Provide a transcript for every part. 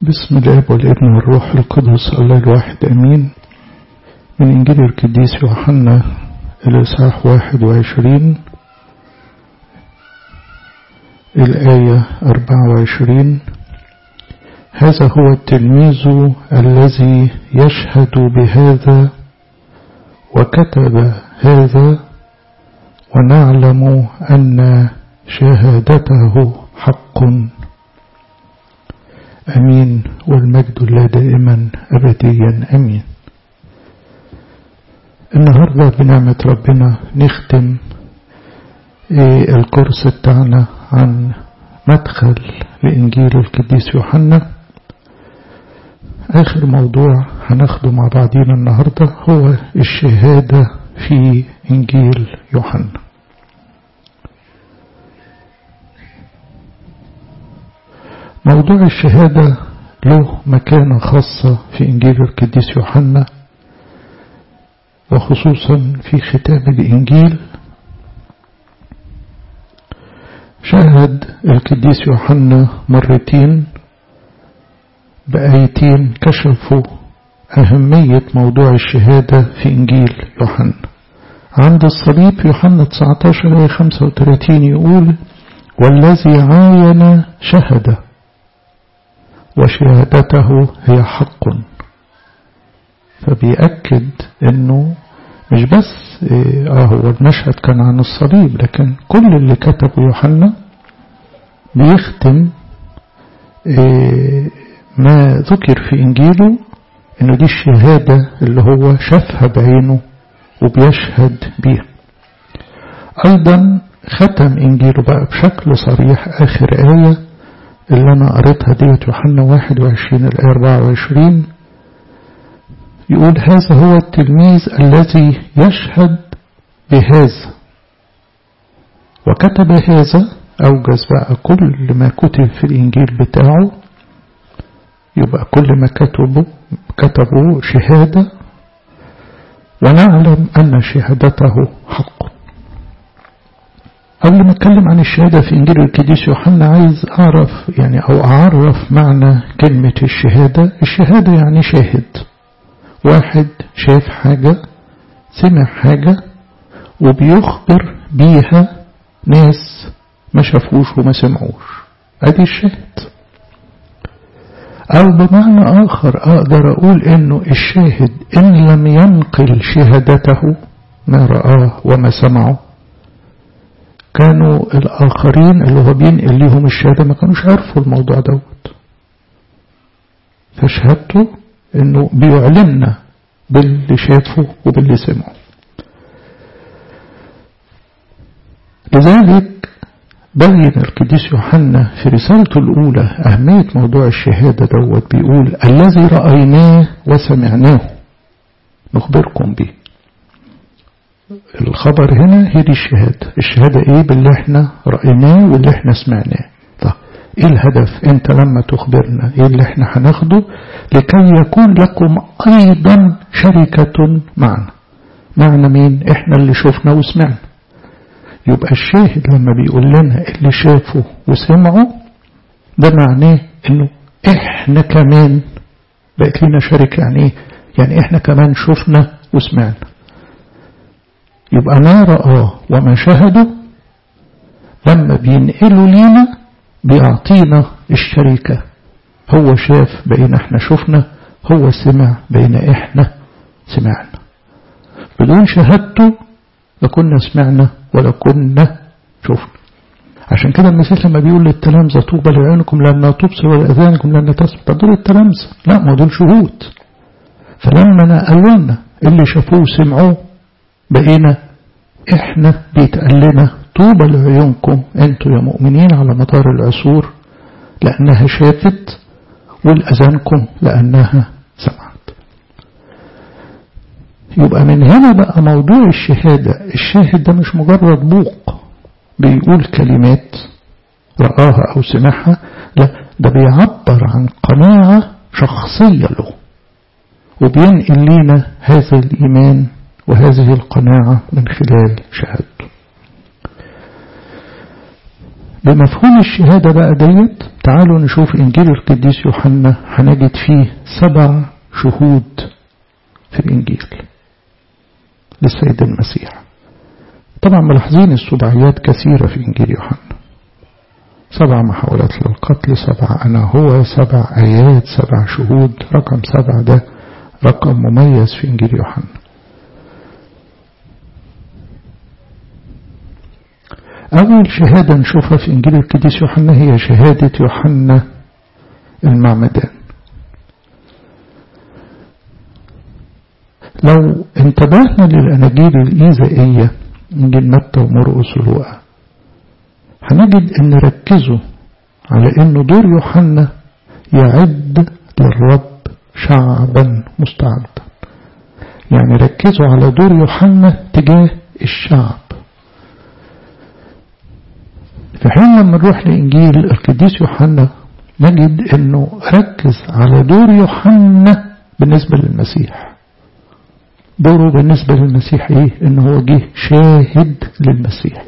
بسم الاب والابن والروح القدس الله الواحد امين من انجيل القديس يوحنا الاصحاح واحد وعشرين الآية أربعة وعشرين هذا هو التلميذ الذي يشهد بهذا وكتب هذا ونعلم أن شهادته حق أمين والمجد لا دائما أبديا أمين النهاردة بنعمة ربنا نختم الكورس بتاعنا عن مدخل لإنجيل القديس يوحنا آخر موضوع هناخده مع بعضينا النهاردة هو الشهادة في إنجيل يوحنا موضوع الشهادة له مكانة خاصة في إنجيل القديس يوحنا وخصوصا في ختام الإنجيل شاهد القديس يوحنا مرتين بآيتين كشفوا أهمية موضوع الشهادة في إنجيل يوحنا عند الصليب يوحنا 19 35 يقول والذي عاين شهد وشهادته هي حق فبيأكد انه مش بس اه هو المشهد كان عن الصليب لكن كل اللي كتبه يوحنا بيختم ما ذكر في انجيله انه دي الشهادة اللي هو شافها بعينه وبيشهد بيها ايضا ختم انجيله بقى بشكل صريح اخر ايه اللي انا قريتها ديت يوحنا 21 الايه 24 يقول هذا هو التلميذ الذي يشهد بهذا وكتب هذا أوجز بقى كل ما كتب في الإنجيل بتاعه يبقى كل ما كتبه كتبوا شهادة ونعلم أن شهادته حق قبل ما أتكلم عن الشهادة في إنجيل القديس يوحنا عايز أعرف يعني أو أعرف معنى كلمة الشهادة الشهادة يعني شاهد واحد شاف حاجة سمع حاجة وبيخبر بيها ناس ما شافوش وما سمعوش ادي الشاهد او بمعنى اخر اقدر اقول انه الشاهد ان لم ينقل شهادته ما رآه وما سمعه كانوا الاخرين اللي هو بينقل لهم الشهادة ما كانوش عارفوا الموضوع دوت فشهادته انه بيعلمنا باللي شافه وباللي سمعه لذلك بين القديس يوحنا في رسالته الأولى أهمية موضوع الشهادة دوت بيقول الذي رأيناه وسمعناه نخبركم به الخبر هنا هي دي الشهادة الشهادة ايه باللي احنا رأيناه واللي احنا سمعناه طب ايه الهدف انت لما تخبرنا ايه اللي احنا هناخده لكي يكون لكم ايضا شركة معنا معنى مين احنا اللي شفنا وسمعنا يبقى الشاهد لما بيقول لنا اللي شافه وسمعه ده معناه انه احنا كمان بقت لنا شركة يعني ايه يعني احنا كمان شفنا وسمعنا يبقى ما رآه وما شهدوا لما بينقلوا لينا بيعطينا الشركة هو شاف بين احنا شفنا هو سمع بين احنا سمعنا بدون شهادته لكنا سمعنا ولا كنا شفنا عشان كده المسيح لما بيقول للتلامذة طوبى لعيونكم لما تبصر ولأذانكم لما تسمع طب دول التلامذة لا ما دول شهود فلما نقلوا لنا اللي شافوه وسمعوه بقينا احنا بيتقال لنا طوبى لعيونكم انتوا يا مؤمنين على مدار العصور لأنها شافت والأذانكم لأنها سمعت يبقى من هنا بقى موضوع الشهادة الشاهد ده مش مجرد بوق بيقول كلمات رآها أو سمعها لا ده بيعبر عن قناعة شخصية له وبينقل لنا هذا الإيمان وهذه القناعة من خلال شهادته بمفهوم الشهادة بقى ديت تعالوا نشوف إنجيل القديس يوحنا هنجد فيه سبع شهود في الإنجيل للسيد المسيح طبعا ملاحظين السبعيات كثيرة في إنجيل يوحنا سبع محاولات للقتل سبع أنا هو سبع آيات سبع شهود رقم سبع ده رقم مميز في إنجيل يوحنا أول شهادة نشوفها في إنجيل القديس يوحنا هي شهادة يوحنا المعمدان لو انتبهنا للأناجيل الإيزائية إنجيل متى ومرقس ولوقا هنجد أن ركزوا على أن دور يوحنا يعد للرب شعبا مستعدا يعني ركزوا على دور يوحنا تجاه الشعب في حين لما نروح لإنجيل القديس يوحنا نجد أنه ركز على دور يوحنا بالنسبة للمسيح دوره بالنسبة للمسيح إيه؟ إنه هو جه شاهد للمسيح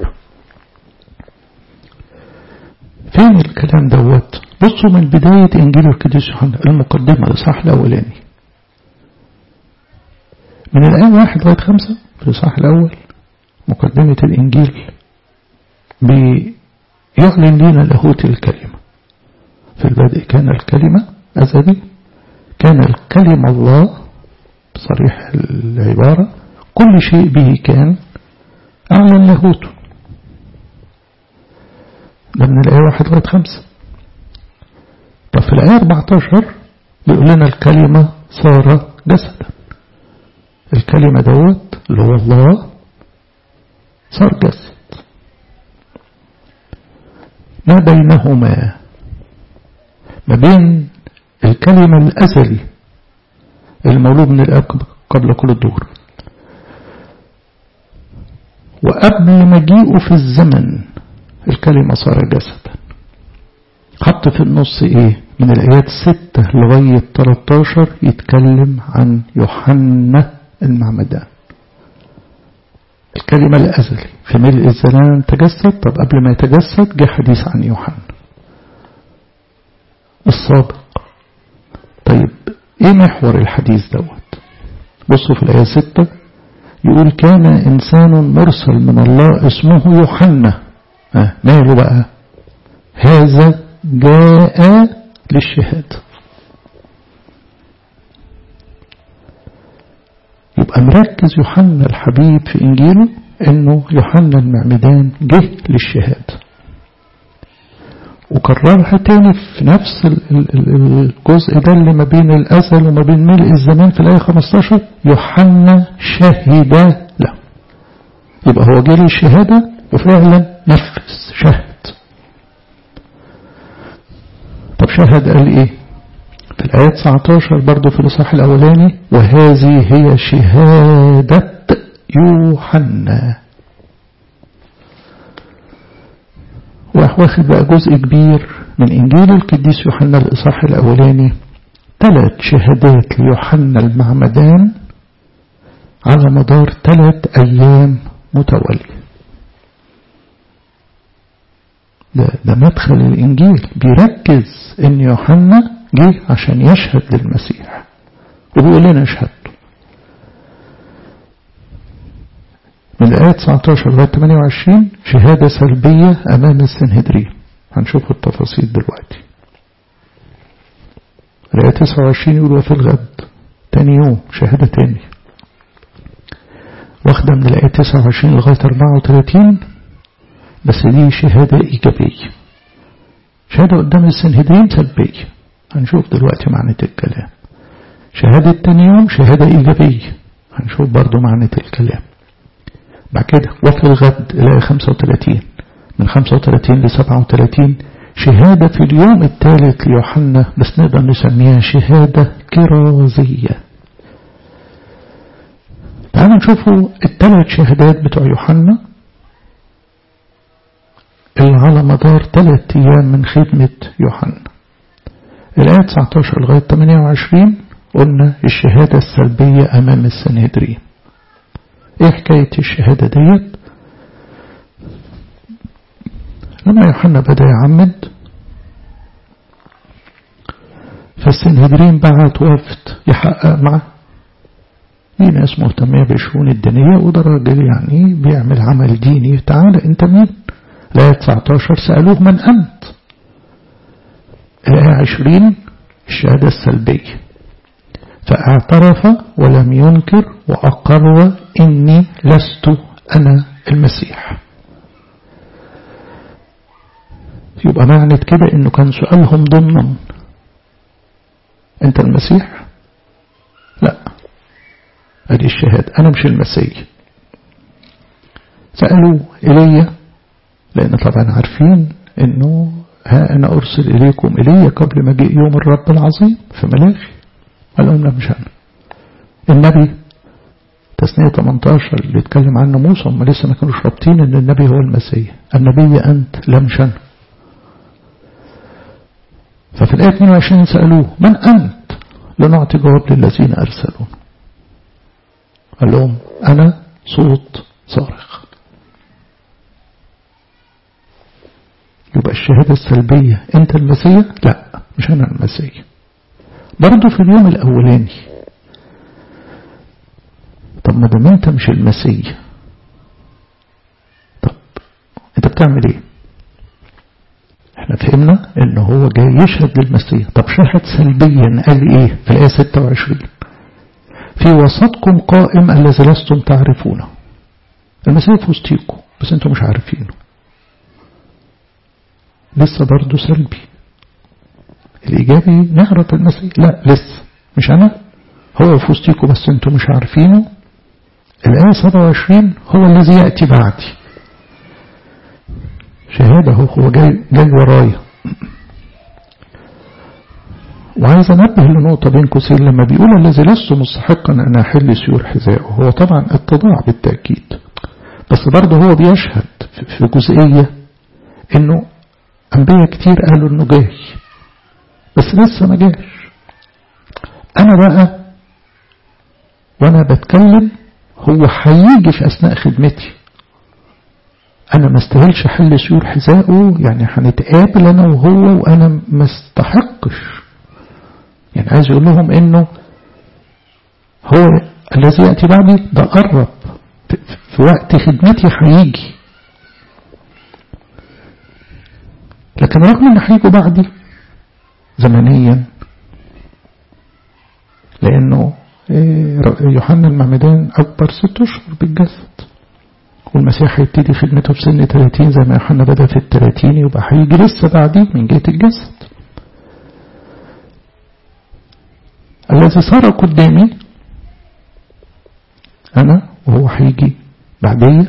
فين الكلام دوت بصوا من بداية إنجيل القديس يوحنا المقدمة الإصحاح الأولاني من الآية واحد لغاية خمسة في الإصحاح الأول مقدمة الإنجيل بيعلن لنا لاهوت الكلمة في البدء كان الكلمة أزلي كان الكلمة الله بصريح العبارة كل شيء به كان أعلن لاهوته ده من الآية واحد لغاية خمسة طب في الآية 14 بيقول لنا الكلمة صار جسدا الكلمة دوت اللي هو الله صار جسد ما بينهما ما بين الكلمة الأزلي المولود من الأب قبل كل الدور وقبل مجيئه في الزمن الكلمة صار جسدا حط في النص ايه من الآيات ستة لغاية 13 يتكلم عن يوحنا المعمدان الكلمة الأزلي في ملء الزمان تجسد طب قبل ما يتجسد جه حديث عن يوحنا السابق طيب ايه محور الحديث دوت بصوا في الآية ستة يقول كان إنسان مرسل من الله اسمه يوحنا آه ماله بقى هذا جاء للشهادة يبقى مركز يوحنا الحبيب في إنجيله إنه يوحنا المعمدان جه للشهادة وكررها تاني في نفس الجزء ده اللي ما بين الأزل وما بين ملء الزمان في الآية 15 يوحنا شهد له يبقى هو جه للشهادة وفعلا نفذ شهد طب شهد قال ايه في الآية 19 برضو في الإصحاح الأولاني وهذه هي شهادة يوحنا واخد بقى جزء كبير من إنجيل القديس يوحنا الإصحاح الأولاني ثلاث شهادات ليوحنا المعمدان على مدار ثلاث أيام متوالية ده, ده مدخل الإنجيل بيركز إن يوحنا جه عشان يشهد للمسيح وبيقول لنا اشهدوا من الآية 19 لغاية 28 شهادة سلبية أمام السنهدرين هنشوف التفاصيل دلوقتي الآية 29 يقول وفي الغد تاني يوم شهادة تاني واخدة من الآية 29 لغاية 34 بس دي شهادة إيجابية شهادة قدام السنهدرين سلبية هنشوف دلوقتي معنى الكلام شهادة تاني يوم شهادة إيجابية هنشوف برضو معنى الكلام بعد كده وفي الغد إلى 35 من 35 ل 37 شهادة في اليوم الثالث ليوحنا بس نقدر نسميها شهادة كرازية تعالوا نشوفوا الثلاث شهادات بتوع يوحنا اللي على مدار ثلاث أيام من خدمة يوحنا الآية 19 لغاية 28 قلنا الشهادة السلبية أمام السنهدرين ايه حكاية الشهادة ديت لما يوحنا بدأ يعمد السنهدرين بعت وفد يحقق معه في ناس مهتمية بالشؤون الدينية وده راجل يعني بيعمل عمل ديني تعالى انت مين الآية 19 سألوه من أنت الآية 20 الشهادة السلبية فاعترف ولم ينكر وأقر إني لست أنا المسيح يبقى معنى كده إنه كان سؤالهم ضمن أنت المسيح لا ادي الشهادة أنا مش المسيح سألوا إلي لأن طبعا عارفين أنه ها أنا أرسل إليكم إلي قبل مجيء يوم الرب العظيم في ملاخي قال لهم لا مش أنا النبي تسنية 18 اللي اتكلم عنه موسى هم لسه ما كانوش رابطين ان النبي هو المسيح النبي أنت لا مش أنا ففي الآية 22 سألوه من أنت لنعطي جواب للذين أرسلون قال لهم أنا صوت صارخ يبقى الشهادة السلبية أنت المسيح لا مش أنا المسيح برضه في اليوم الأولاني طب ما دام أنت مش المسيح طب أنت بتعمل إيه احنا فهمنا ان هو جاي يشهد للمسيح طب شهد سلبيا قال ايه في الآية 26 في وسطكم قائم الذي لستم تعرفونه المسيح في وسطيكم بس انتم مش عارفينه لسه برضه سلبي الإيجابي نعرف المسيح لا لسه مش أنا هو في وسطيكم بس انتم مش عارفينه الآية 27 هو الذي يأتي بعدي شهادة هو جاي, جاي ورايا وعايز انبه لنقطة بين قوسين لما بيقول الذي لست مستحقا أن أحل سيور حذائه هو طبعا اتضاع بالتأكيد بس برضه هو بيشهد في جزئية انه أنبياء كتير قالوا انه جاي بس لسه ما جاش أنا بقى وأنا بتكلم هو هيجي في أثناء خدمتي أنا ما استاهلش حل سيور حذائه يعني هنتقابل أنا وهو وأنا ما استحقش يعني عايز يقول لهم إنه هو الذي يأتي بعدي ده قرب في وقت خدمتي هيجي لكن رغم إن هيجوا بعدي زمنيا لأنه يوحنا المعمدان أكبر ست أشهر بالجسد والمسيح هيبتدي خدمته في سن 30 زي ما يوحنا بدأ في الثلاثين يبقى هيجي لسه بعديه من جهة الجسد الذي صار قدامي أنا وهو هيجي بعدية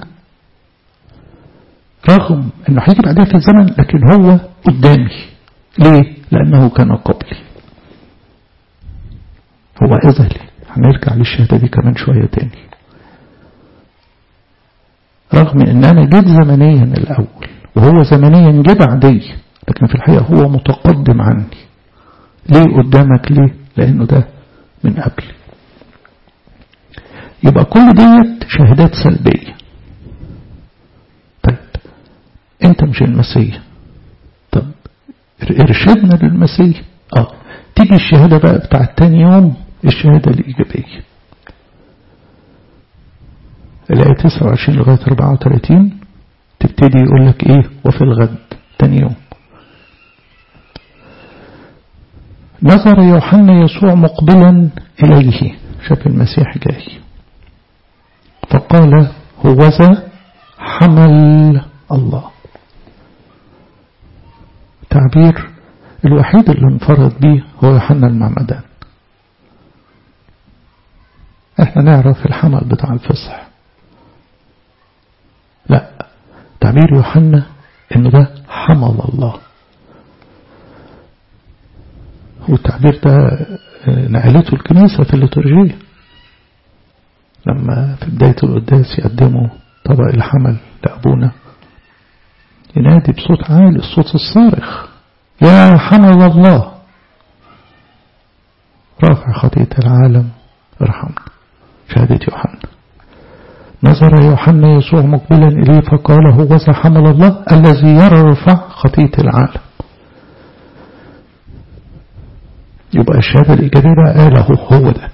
رغم أنه هيجي بعدية في الزمن لكن هو قدامي ليه؟ لأنه كان قبلي هو أزلي هنرجع للشهادة دي كمان شوية تاني رغم ان انا جيت زمنيا الاول وهو زمنيا جه بعدي لكن في الحقيقة هو متقدم عني ليه قدامك ليه لانه ده من قبل يبقى كل ديت شهادات سلبية طيب انت مش المسيح طب ارشدنا للمسيح اه تيجي الشهادة بقى بتاع تاني يوم الشهادة الإيجابية الآية 29 لغاية 34 تبتدي يقول لك إيه وفي الغد تاني يوم نظر يوحنا يسوع مقبلا إليه شاف المسيح جاي فقال هوذا حمل الله تعبير الوحيد اللي انفرد به هو يوحنا المعمدان احنا نعرف الحمل بتاع الفصح لا تعبير يوحنا انه ده حمل الله والتعبير ده نقلته الكنيسة في الليتورجية لما في بداية القداس يقدموا طبق الحمل لأبونا ينادي بصوت عالي الصوت الصارخ يا حمل الله رافع خطية العالم ارحمنا شهادة يوحنا نظر يوحنا يسوع مقبلا إليه فقال هو حمل الله الذي يرفع خطية العالم يبقى الشهادة الإيجابية بقى قاله هو ده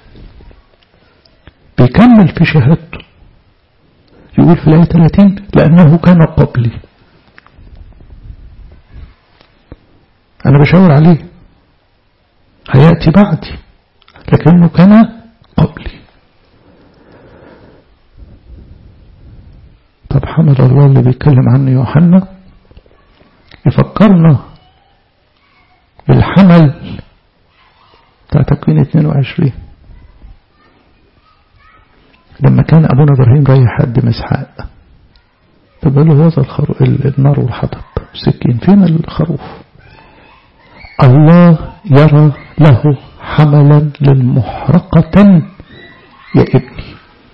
بيكمل في شهادته يقول في الآية 30 لأنه كان قبلي أنا بشاور عليه هيأتي بعدي لكنه كان قبلي طب حمد الله اللي بيتكلم عنه يوحنا يفكرنا بالحمل بتاع تكوين 22 لما كان أبونا إبراهيم رايح يقدم إسحاق فقال له هذا الخروف النار والحطب سكين فين الخروف الله يرى له حملا للمحرقة يا ابني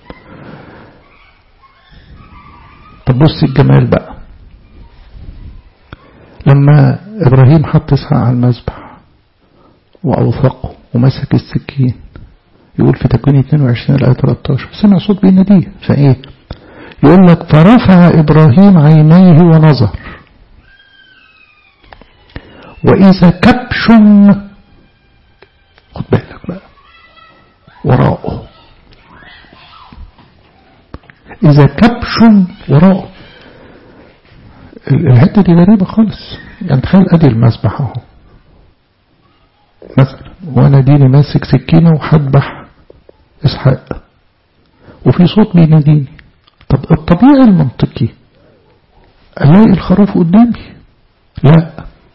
طب بص الجمال بقى لما إبراهيم حط إسحاق على المذبح وأوثقه ومسك السكين يقول في تكوين 22 الآية 13 سمع صوت بيناديه فإيه يقول لك فرفع إبراهيم عينيه ونظر وإذا كبش خد بالك بقى وراءه إذا كبش وراءه الحتة دي غريبة خالص يعني تخيل أدي المسبح أهو مثلا وأنا ديني ماسك سكينة وهذبح إسحاق وفي صوت بيناديني طب الطبيعي المنطقي ألاقي الخروف قدامي لا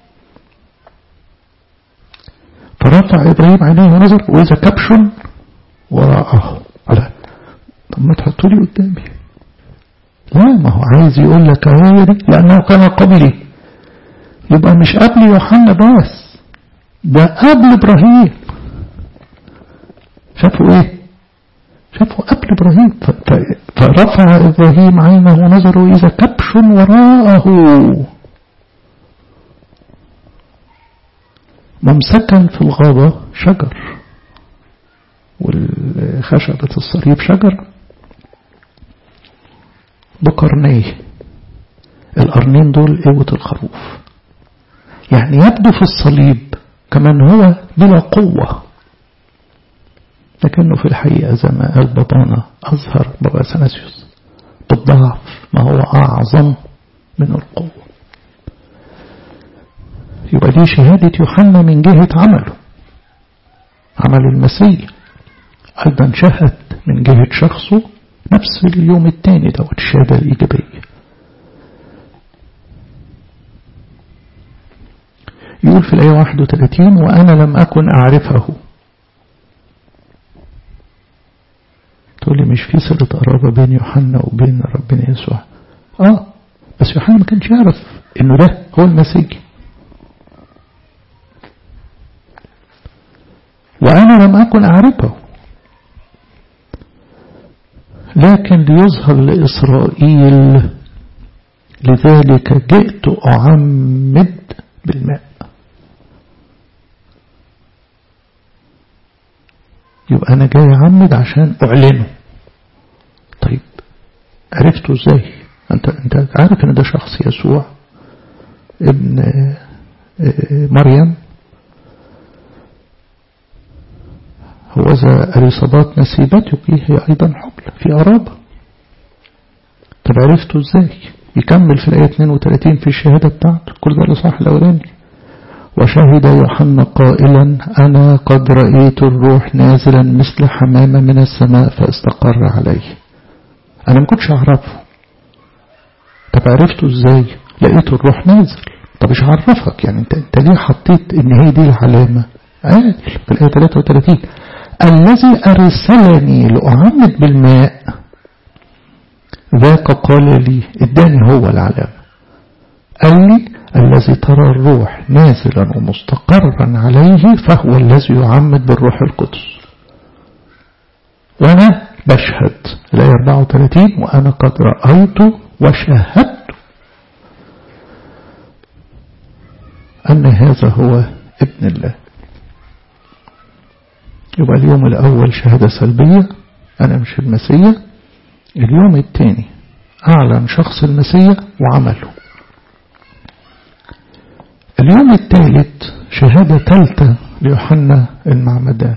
فرفع إبراهيم عينيه ونظر وإذا كبش وراءه على طب ما تحطوا لي قدامي لا ما هو عايز يقول لك هي دي لأنه كان قبلي يبقى مش قبل يوحنا بس ده قبل إبراهيم شافوا ايه شافوا قبل إبراهيم فرفع إبراهيم عينه ونظره إذا كبش وراءه ممسكا في الغابة شجر والخشبة الصليب شجر بقرنيه القرنين دول قوة الخروف يعني يبدو في الصليب كمان هو بلا قوة لكنه في الحقيقة زي ما قال بابانا أظهر بابا سناسيوس بالضعف ما هو أعظم من القوة يبقى دي شهادة يوحنا من جهة عمله عمل المسيح أيضا شهد من جهة شخصه نفس اليوم الثاني دوت الشهادة الإيجابية يقول في الآية 31 وأنا لم أكن أعرفه تقول لي مش في صلة قرابة بين يوحنا وبين ربنا يسوع آه بس يوحنا ما كانش يعرف إنه ده هو المسيح وأنا لم أكن أعرفه لكن ليظهر لإسرائيل لذلك جئت أعمد بالماء يبقى أنا جاي أعمد عشان أعلنه طيب عرفته إزاي أنت, أنت عارف أن ده شخص يسوع ابن مريم هو ذا أريصابات نسيبتك هي أيضا حبل في أرابة طب عرفته إزاي يكمل في الآية 32 في الشهادة بتاعته كل ده الإصحاح الأولاني وشهد يوحنا قائلا أنا قد رأيت الروح نازلا مثل حمامة من السماء فاستقر عليه أنا ما كنتش أعرفه طب عرفته إزاي لقيت الروح نازل طب مش عرفك يعني انت, انت ليه حطيت ان هي دي العلامة قال في الآية 33 الذي أرسلني لأعمد بالماء ذاك قال لي اداني هو العلامة قال لي الذي ترى الروح نازلا ومستقرا عليه فهو الذي يعمد بالروح القدس وأنا بشهد الآية 34 وأنا قد رأيت وشاهدت أن هذا هو ابن الله يبقى اليوم الأول شهادة سلبية أنا مش المسيح اليوم الثاني أعلن شخص المسيح وعمله اليوم الثالث شهادة ثالثة ليوحنا المعمدان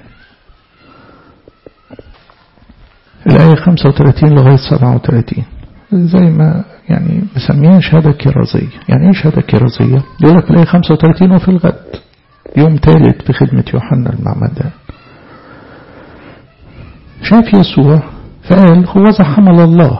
الآية 35 لغاية 37 زي ما يعني مسميها شهادة كرازية يعني ايه شهادة كرازية يقول لك في الآية 35 وفي الغد يوم ثالث في خدمة يوحنا المعمدان شاف يسوع فقال هو حمل الله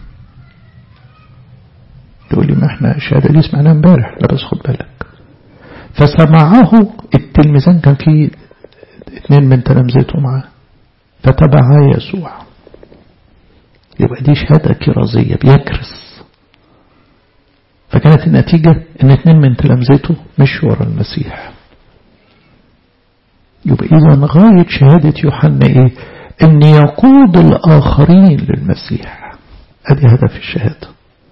تقول لي ما احنا الشهادة دي سمعناها امبارح لا بس خد بالك فسمعه التلميذان كان في اثنين من تلامذته معاه فتبعا يسوع يبقى دي شهادة كرازية بيكرس فكانت النتيجة ان اثنين من تلامذته مشوا ورا المسيح يبقى إذا غاية شهادة يوحنا إيه أن يقود الآخرين للمسيح هذه هدف الشهادة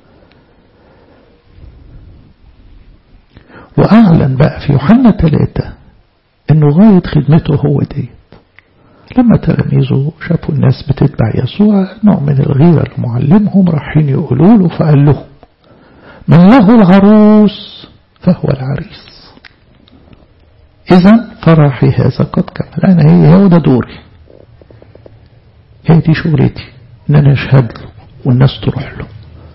وأعلن بقى في يوحنا ثلاثة أنه غاية خدمته هو ديت لما تلاميذه شافوا الناس بتتبع يسوع نوع من الغيرة لمعلمهم رايحين يقولوا له فقال لهم من له العروس فهو العريس إذا فرحي هذا قد كمل أنا هي هو ده دوري هي دي شغلتي إن أنا أشهد له والناس تروح له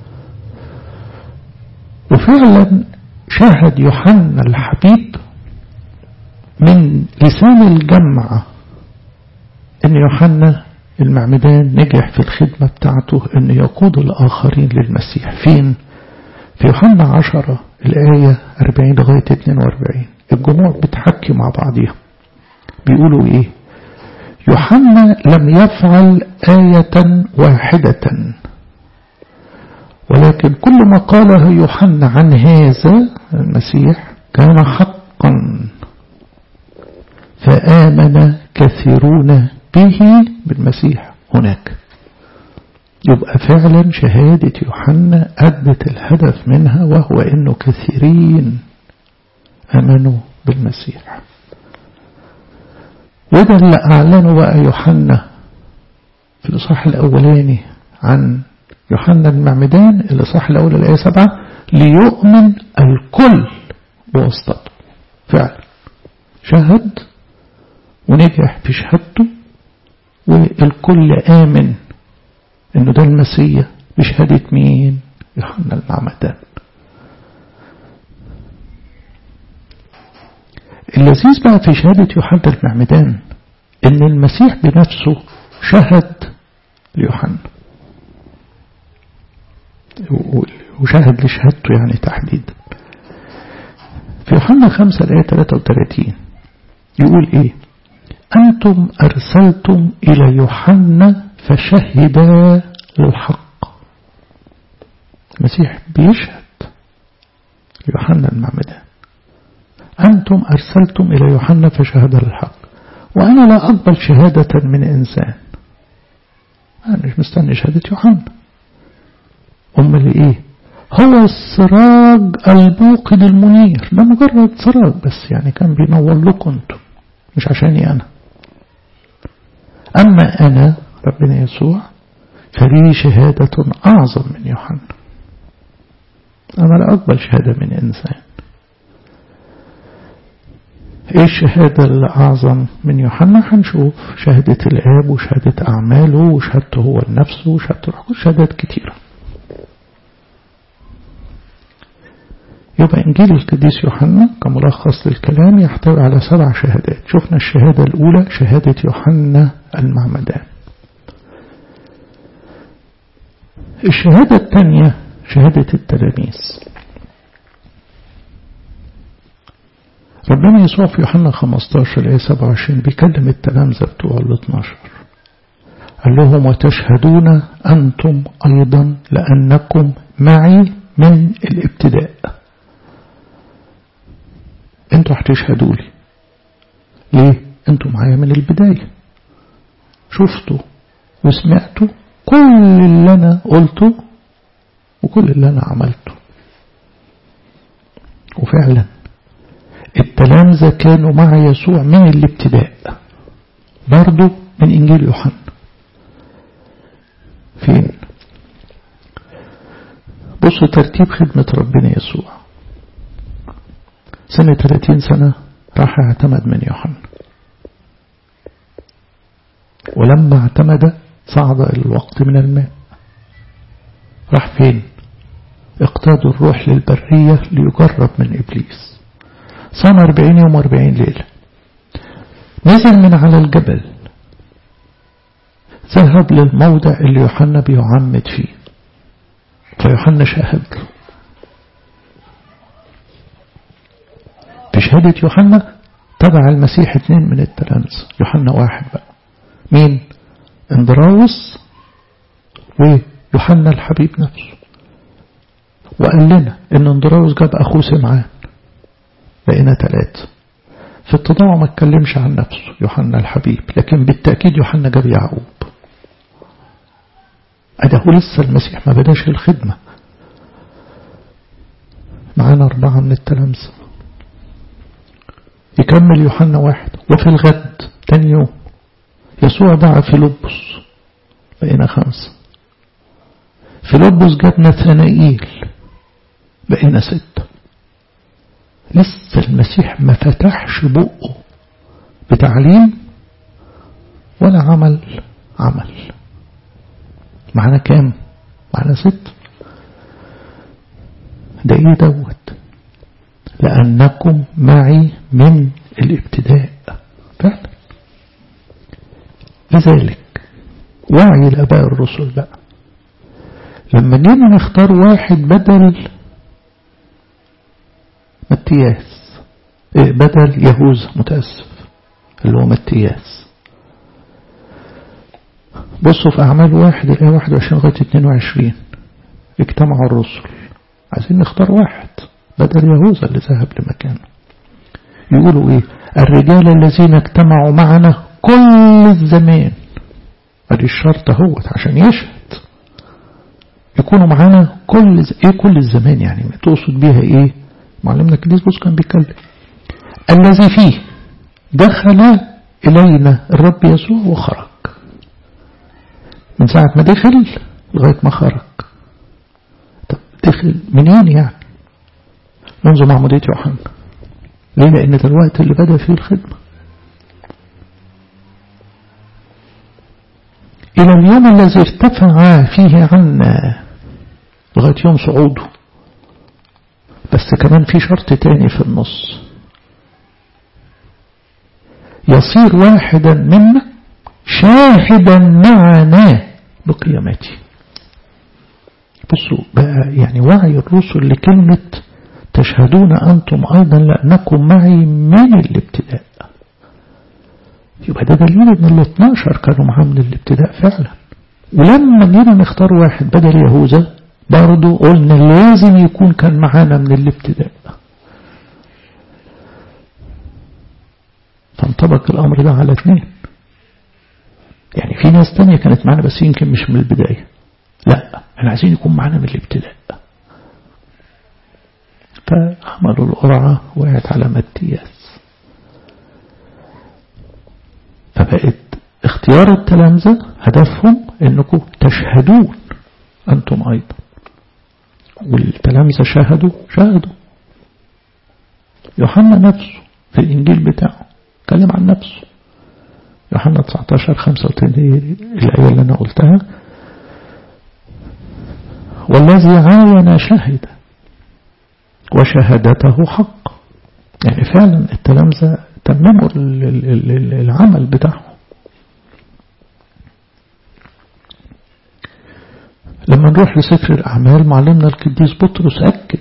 وفعلا شاهد يوحنا الحبيب من لسان الجمعة إن يوحنا المعمدان نجح في الخدمة بتاعته إن يقود الآخرين للمسيح فين؟ في يوحنا عشرة الآية 40 لغاية 42 الجموع بتحكي مع بعضيها بيقولوا ايه يوحنا لم يفعل آية واحدة ولكن كل ما قاله يوحنا عن هذا المسيح كان حقا فآمن كثيرون به بالمسيح هناك يبقى فعلا شهادة يوحنا أدت الهدف منها وهو أنه كثيرين آمنوا بالمسيح وده اللي أعلنه بقى يوحنا في الإصحاح الأولاني عن يوحنا المعمدان الإصحاح الأول الآية سبعة ليؤمن الكل بواسطته فعلا شهد ونجح في شهادته والكل آمن إنه ده المسيح بشهادة مين؟ يوحنا المعمدان اللذيذ بقى في شهادة يوحنا المعمدان إن المسيح بنفسه شهد ليوحنا وشهد لشهادته يعني تحديدا في يوحنا 5 الآية 33 يقول إيه أنتم أرسلتم إلى يوحنا فشهد للحق المسيح بيشهد يوحنا المعمدان أنتم أرسلتم إلى يوحنا فشهد للحق وأنا لا أقبل شهادة من إنسان أنا مش مستني شهادة يوحنا أمال إيه هو السراج البوقد المنير ده مجرد سراج بس يعني كان بينور لكم انتم مش عشاني أنا أما أنا ربنا يسوع فلي شهادة أعظم من يوحنا أنا لا أقبل شهادة من إنسان إيه الشهادة الأعظم من يوحنا هنشوف شهادة الآب وشهادة أعماله وشهادته هو لنفسه وشهادة الروح شهادات كتيرة يبقى إنجيل القديس يوحنا كملخص للكلام يحتوي على سبع شهادات شفنا الشهادة الأولى شهادة يوحنا المعمدان الشهادة الثانية شهادة التلاميذ ربنا يسوع في يوحنا 15 الآية 27 بيكلم التلامذة بتوع ال 12 قال لهم وتشهدون أنتم أيضا لأنكم معي من الابتداء انتوا هتشهدوا لي ليه انتوا معايا من البداية شفتوا وسمعتوا كل اللي انا قلته وكل اللي انا عملته وفعلا التلامذة كانوا مع يسوع من الابتداء برضو من انجيل يوحنا فين بصوا ترتيب خدمة ربنا يسوع سنة 30 سنة راح اعتمد من يوحنا ولما اعتمد صعد إلى الوقت من الماء راح فين اقتادوا الروح للبرية ليجرب من إبليس صام أربعين يوم وأربعين ليلة نزل من على الجبل ذهب للموضع اللي يوحنا بيعمد فيه فيوحنا شاهد له بشهادة يوحنا تبع المسيح اثنين من التلامذة يوحنا واحد بقى مين اندراوس ويوحنا الحبيب نفسه وقال لنا ان اندراوس جاب اخوه سمعان بقينا ثلاثة في التضاع ما اتكلمش عن نفسه يوحنا الحبيب لكن بالتأكيد يوحنا جاب يعقوب أده لسه المسيح ما بداش الخدمة معانا أربعة من التلامذة يكمل يوحنا واحد وفي الغد تاني يوم يسوع دعا فيلبس بقينا خمسة فيلبس جاب نثنائيل بقينا ستة لسه المسيح ما فتحش بقه بتعليم ولا عمل عمل معنا كام معنا ست ده ايه دوت لأنكم معي من الابتداء فعلا لذلك وعي الآباء الرسل بقى لما جينا نختار واحد بدل متياس إيه بدل يهوذا متأسف اللي هو متياس بصوا في أعمال واحد الآية 21 لغاية 22 اجتمعوا الرسل عايزين نختار واحد بدل يهوذا اللي ذهب لمكانه يقولوا ايه الرجال الذين اجتمعوا معنا كل الزمان ادي الشرط اهوت عشان يشهد يكونوا معانا كل ز... ايه كل الزمان يعني تقصد بيها ايه معلمنا كديسبوس كان بيتكلم الذي فيه دخل الينا الرب يسوع وخرج من ساعة ما دخل لغاية ما خرج طب دخل منين يعني منذ معمودية يوحنا ليه لأن ده الوقت اللي بدأ فيه الخدمة إلى اليوم الذي ارتفع فيه عنا لغاية يوم صعوده بس كمان في شرط تاني في النص يصير واحدا منا شاهدا معنا بقيامته بصوا بقى يعني وعي الرسل لكلمة تشهدون أنتم أيضا لأنكم معي من الابتداء يبقى ده دليل ان ال 12 كانوا معاه من الابتداء فعلا ولما جينا نختار واحد بدل يهوذا برضه قلنا لازم يكون كان معانا من الابتداء فانطبق الأمر ده على اثنين يعني في ناس تانية كانت معانا بس يمكن مش من البداية لا احنا عايزين يكون معانا من الابتداء فعملوا القرعة وقعت على متياس فبقت اختيار التلامذة هدفهم انكم تشهدون انتم ايضا والتلامذة شاهدوا شاهدوا يوحنا نفسه في الانجيل بتاعه اتكلم عن نفسه يوحنا 19 35 الآية اللي أنا قلتها والذي عاين شهد وشهادته حق يعني فعلا التلامذة تمموا العمل بتاعهم لما نروح لسفر الأعمال معلمنا القديس بطرس أكد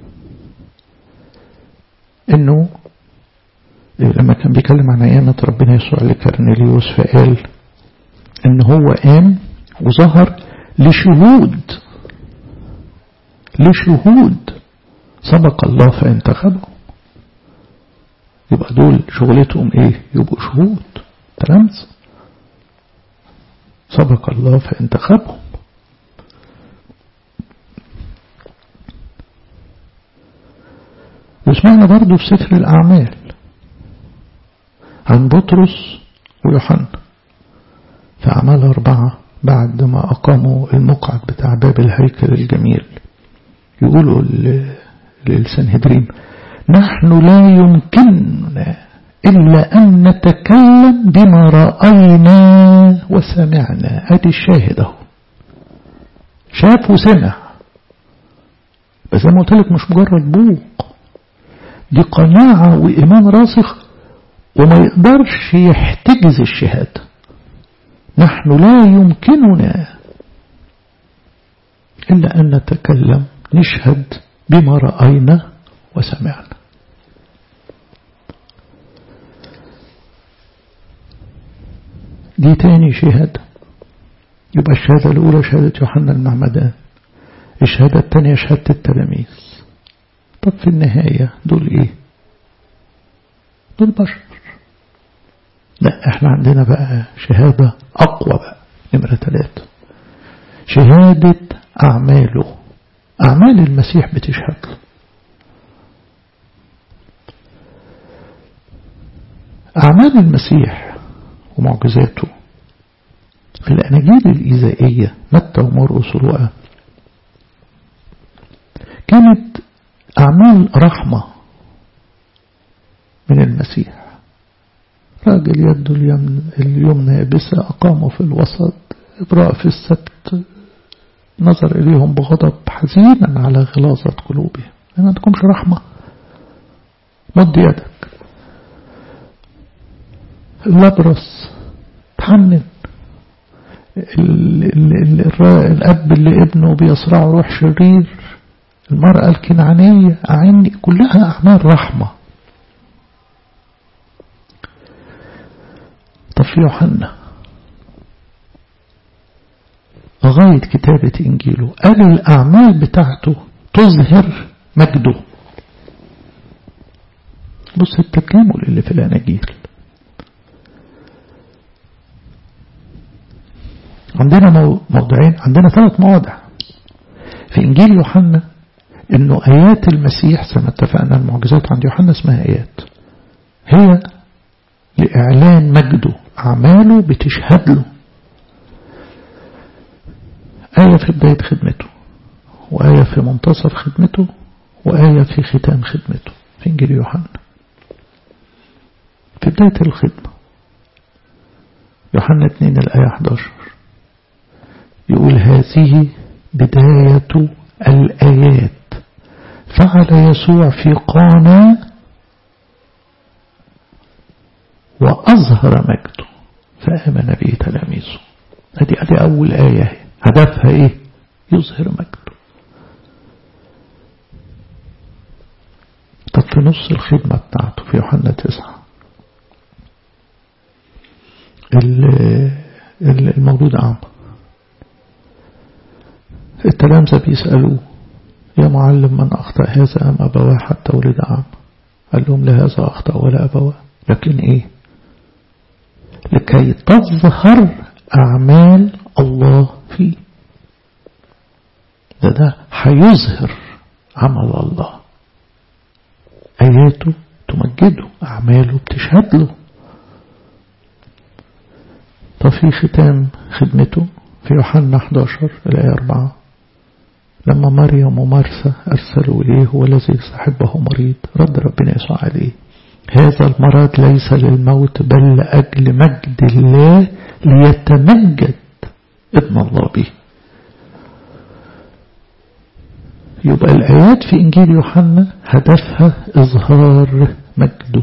إنه لما كان بيتكلم عن أيامة ربنا يسوع لكرنيليوس فقال إن هو قام وظهر لشهود لشهود سبق الله فانتخبهم يبقى دول شغلتهم ايه يبقوا شهود تلامذة سبق الله فانتخبهم وسمعنا برضو في سفر الأعمال عن بطرس ويوحنا في أعمال أربعة بعد ما أقاموا المقعد بتاع باب الهيكل الجميل يقولوا للسنهدرين نحن لا يمكننا إلا أن نتكلم بما رأينا وسمعنا هذه الشاهد اهو شاف وسمع بس زي ما قلت لك مش مجرد بوق دي قناعة وإيمان راسخ وما يقدرش يحتجز الشهادة نحن لا يمكننا إلا أن نتكلم نشهد بما رأينا وسمعنا دي تاني شهادة يبقى الشهادة الأولى شهادة يوحنا المعمدان الشهادة الثانية شهادة التلاميذ طب في النهاية دول ايه دول بشر لا احنا عندنا بقى شهادة أقوى بقى نمرة ثلاثة شهادة أعماله أعمال المسيح بتشهد له أعمال المسيح ومعجزاته في الأناجيل الإيزائية متى ومرقس ولوقا كانت أعمال رحمة من المسيح راجل يده اليمنى يابسة أقاموا في الوسط إبراء في السبت نظر إليهم بغضب حزينا على غلاظة قلوبهم ما عندكمش رحمة مد يدك الأبرص تحنن الأب اللي ابنه بيصرعه روح شرير المرأة الكنعانية أعني كلها أعمال رحمة طب في يوحنا لغاية كتابة إنجيله قال الأعمال بتاعته تظهر مجده بص التكامل اللي في الأناجيل عندنا موضوعين عندنا ثلاث مواضع في إنجيل يوحنا إنه آيات المسيح زي ما اتفقنا المعجزات عند يوحنا اسمها آيات هي لإعلان مجده أعماله بتشهد له آية في بداية خدمته وآية في منتصف خدمته وآية في ختام خدمته في إنجيل يوحنا في بداية الخدمة يوحنا 2 الآية 11 يقول هذه بداية الآيات فعل يسوع في قانا وأظهر مجده فآمن به تلاميذه هذه هذه أول آية هدفها إيه يظهر مجده طب في نص الخدمة بتاعته في يوحنا تسعة المولود أعمى التلامذة بيسألوه يا معلم من أخطأ هذا أم أبواه حتى ولد أعمى قال لهم لهذا أخطأ ولا أبواه لكن إيه لكي تظهر أعمال الله فيه ده ده هيظهر عمل الله آياته تمجده أعماله بتشهد له طب في ختام خدمته في يوحنا 11 الآية 4 لما مريم ومرسى أرسلوا إليه هو الذي صاحبه مريض رد ربنا يسوع عليه هذا المرض ليس للموت بل لأجل مجد الله ليتمجد ابن الله به يبقى الآيات في إنجيل يوحنا هدفها إظهار مجده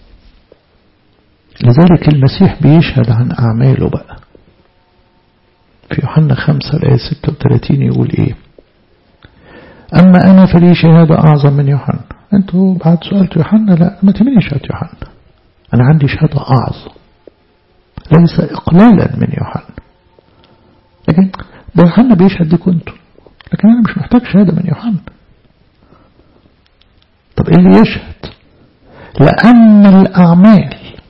لذلك المسيح بيشهد عن أعماله بقى في يوحنا 5 الآية 36 يقول إيه أما أنا فلي شهادة أعظم من يوحنا أنتوا بعد سؤالت يوحنا لا ما تمني شهادة يوحنا أنا عندي شهادة أعظم ليس إقلالا من يوحنا لكن ده يوحنا بيشهد دي كنتوا لكن أنا مش محتاج شهادة من يوحنا طب إيه اللي يشهد لأن الأعمال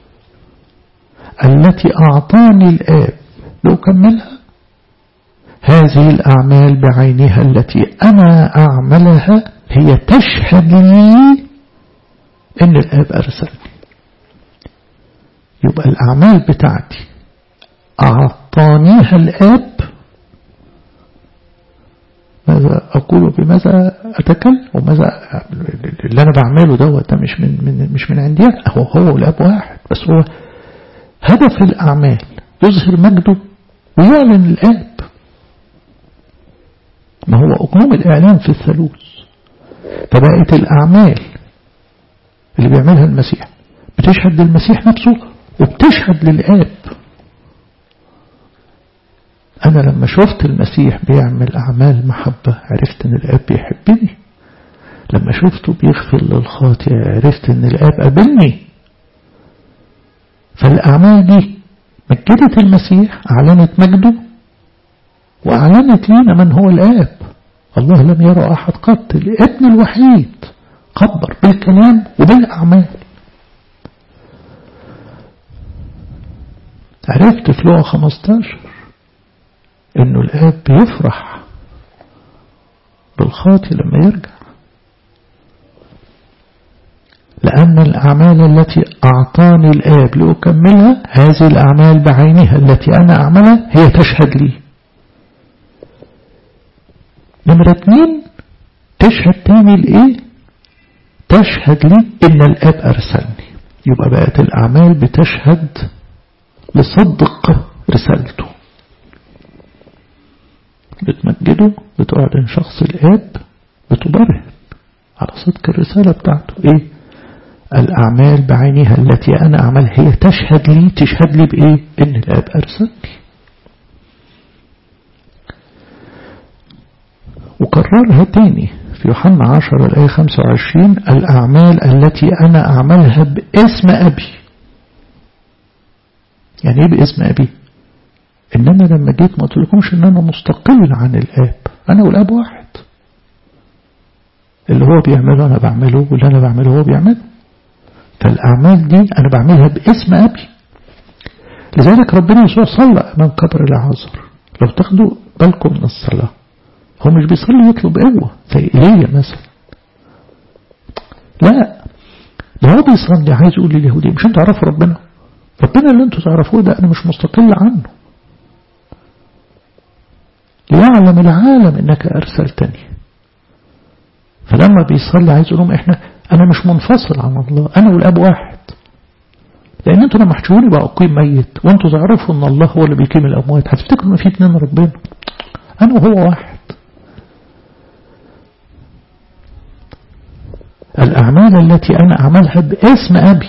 التي أعطاني الآب لو كملها هذه الأعمال بعينها التي أنا أعملها هي تشهد لي إن الآب أرسلني يبقى الأعمال بتاعتي أعطانيها الآب ماذا أقول بماذا أتكلم وماذا اللي أنا بعمله دوت ده مش من, من مش من عندي هو هو الأب واحد بس هو هدف الأعمال يظهر مجده ويعلن الآب ما هو أقنوم الإعلان في الثالوث فبقت الأعمال اللي بيعملها المسيح بتشهد للمسيح نفسه وبتشهد للآب أنا لما شفت المسيح بيعمل أعمال محبة عرفت أن الآب بيحبني لما شفته بيغفر للخاطئ عرفت أن الآب قابلني فالأعمال دي مجدت المسيح أعلنت مجده وأعلنت لنا من هو الآب الله لم يرى أحد قط الابن الوحيد خبر بالكلام وبالأعمال عرفت في لغة 15 انه الاب بيفرح بالخاطي لما يرجع لأن الأعمال التي أعطاني الآب لأكملها هذه الأعمال بعينها التي أنا أعملها هي تشهد لي نمرة اثنين تشهد تاني لإيه تشهد لي إن الآب أرسلني يبقى بقت الأعمال بتشهد لصدق رسالته بتمجده بتعلن شخص الآب بتبرهن على صدق الرسالة بتاعته إيه الأعمال بعينها التي أنا أعمل هي تشهد لي تشهد لي بإيه إن الآب أرسلني وكررها تاني في يوحنا 10 الآية 25 الأعمال التي أنا أعملها باسم أبي يعني إيه باسم أبي إن أنا لما جيت ما قلت لكمش إن أنا مستقل عن الآب أنا والآب واحد اللي هو بيعمله أنا بعمله واللي أنا بعمله هو بيعمله فالأعمال دي أنا بعملها باسم أبي لذلك ربنا يسوع صلى أمام قبر العازر لو تاخدوا بالكم من الصلاة هو مش بيصلي يطلب قوة زي إيليا مثلا لا ده هو بيصلي عايز يقول لليهودية مش انتوا تعرفوا ربنا ربنا اللي انتوا تعرفوه ده أنا مش مستقل عنه ليعلم العالم انك ارسلتني فلما بيصلي عايز يقول لهم احنا انا مش منفصل عن الله انا والاب واحد لان انتوا لما هتشوفوني بقى اقيم ميت وانتوا تعرفوا ان الله هو اللي بيقيم الاموات هتفتكروا ان في اتنين ربنا انا وهو واحد الاعمال التي انا اعملها باسم ابي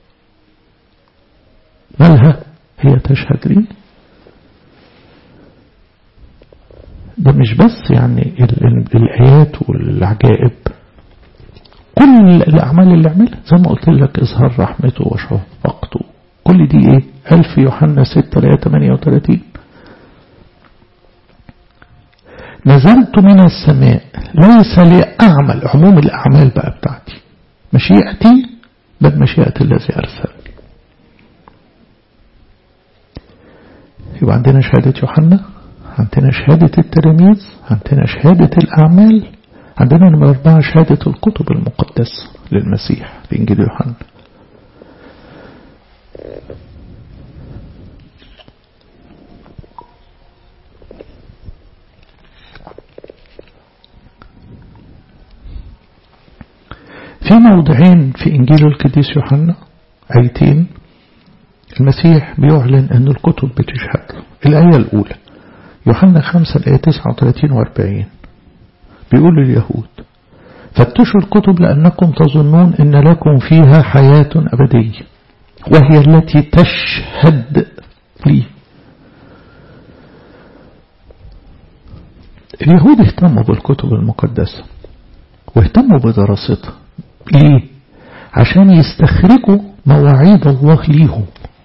مالها هي تشهد لي ده مش بس يعني الآيات والعجائب كل الأعمال اللي عملها زي ما قلت لك إظهار رحمته وشفقته كل دي إيه ألف يوحنا 6 لآية 38 نزلت من السماء ليس لأعمل عموم الأعمال بقى بتاعتي مشيئتي بل مشيئة الذي أرسلني يبقى عندنا شهادة يوحنا عندنا شهادة التلاميذ عندنا شهادة الأعمال عندنا نمرة أربعة شهادة الكتب المقدسة للمسيح في إنجيل يوحنا في موضعين في إنجيل القديس يوحنا آيتين المسيح بيعلن أن الكتب بتشهد له الآية الأولى يوحنا 5 الآية 39 و 40 بيقول لليهود فتشوا الكتب لأنكم تظنون أن لكم فيها حياة أبدية وهي التي تشهد لي اليهود اهتموا بالكتب المقدسة واهتموا بدراستها ليه؟ عشان يستخرجوا مواعيد الله ليهم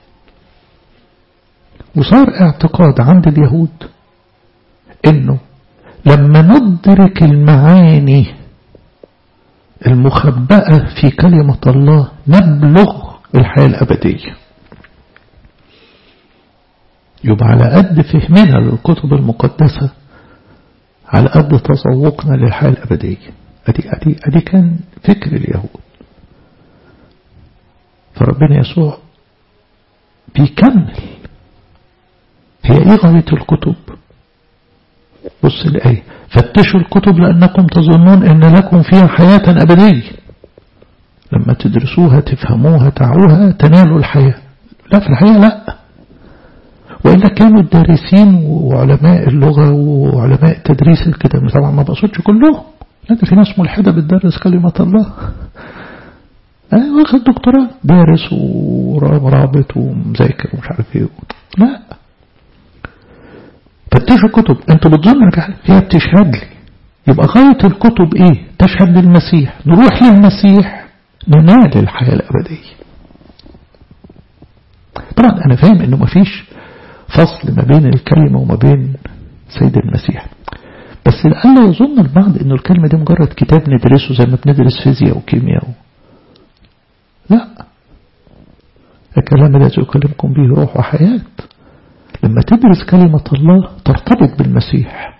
وصار اعتقاد عند اليهود انه لما ندرك المعاني المخبأة في كلمة الله نبلغ الحياة الأبدية يبقى على قد فهمنا للكتب المقدسة على قد تذوقنا للحياة الأبدية أدي, أدي, أدي كان فكر اليهود فربنا يسوع بيكمل هي ايه غاية الكتب بص الآية فتشوا الكتب لأنكم تظنون أن لكم فيها حياة أبدية لما تدرسوها تفهموها تعوها تنالوا الحياة لا في الحقيقة لا وإلا كانوا الدارسين وعلماء اللغة وعلماء تدريس الكتاب طبعا ما بقصدش كلهم لكن في ناس ملحدة بتدرس كلمة الله أنا واخد دكتوراه دارس ورابط ومذاكر ومش عارف ايه لا فتشوا كتب انتوا بتظنوا هي بتشهد لي يبقى غاية الكتب ايه تشهد للمسيح نروح للمسيح ننال الحياة الأبدية طبعا أنا فاهم أنه مفيش فصل ما بين الكلمة وما بين سيد المسيح بس لألا يظن البعض أنه الكلمة دي مجرد كتاب ندرسه زي ما بندرس فيزياء وكيمياء لا الكلام الذي أكلمكم به روح وحياة لما تدرس كلمة الله ترتبط بالمسيح